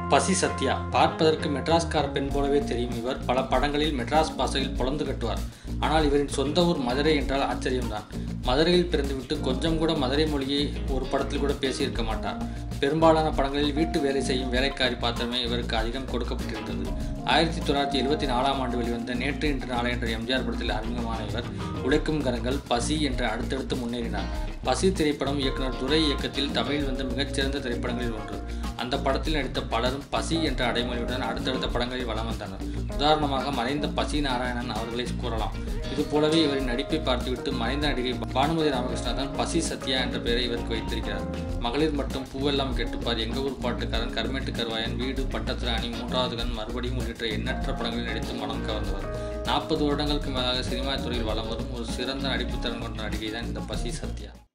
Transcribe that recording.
பசி சத்யா பார்ப்பதற்கு மெட்ராஸ்கார பெண் போலவே தெரியும் இவர் பல படங்களில் மெட்ராஸ் பாஷையில் பொழந்து கட்டுவார் ஆனால் இவரின் சொந்த ஊர் மதுரை என்றால் ஆச்சரியம்தான் மதுரையில் பிறந்துவிட்டு கொஞ்சம் கூட மதுரை மொழியை ஒரு படத்தில் கூட பேசியிருக்க மாட்டார் பெரும்பாலான படங்களில் வீட்டு வேலை செய்யும் வேலைக்காரி பாத்திரமே இவருக்கு அதிகம் கொடுக்கப்பட்டிருந்தது ஆயிரத்தி தொள்ளாயிரத்தி எழுபத்தி நாலாம் ஆண்டு வெளிவந்த நேற்று இன்று நாளை என்ற எம்ஜிஆர் படத்தில் அறிமுகமான இவர் உழைக்கும் கரங்கள் பசி என்று அடுத்தடுத்து முன்னேறினார் பசி திரைப்படம் இயக்குனர் துரை இயக்கத்தில் தமிழில் வந்த மிகச்சிறந்த திரைப்படங்களில் ஒன்று அந்த படத்தில் நடித்த பலரும் பசி என்ற அடைமொழியுடன் அடுத்தடுத்த படங்களில் வலம் வந்தனர் உதாரணமாக மறைந்த பசி நாராயணன் அவர்களை கூறலாம் இது போலவே இவரின் நடிப்பை பார்த்துவிட்டு மறைந்த நடிகை பானுமதி ராமகிருஷ்ணன் பசி சத்யா என்ற பெயரை இவருக்கு வைத்திருக்கிறார் மகளிர் மட்டும் பூவெல்லாம் கெட்டுப்பார் எங்க ஊர் பாட்டுக்காரன் கருமேட்டு கருவாயன் வீடு பட்டத்திர அணி மூன்றாவது கண் மறுபடியும் உள்ளிட்ட எண்ணற்ற படங்களில் நடித்து மனம் கவர்ந்தவர் நாற்பது வருடங்களுக்கு மேலாக சினிமா துறையில் வலம் வரும் ஒரு சிறந்த நடிப்பு திறன் கொண்ட நடிகை தான் இந்த பசி சத்யா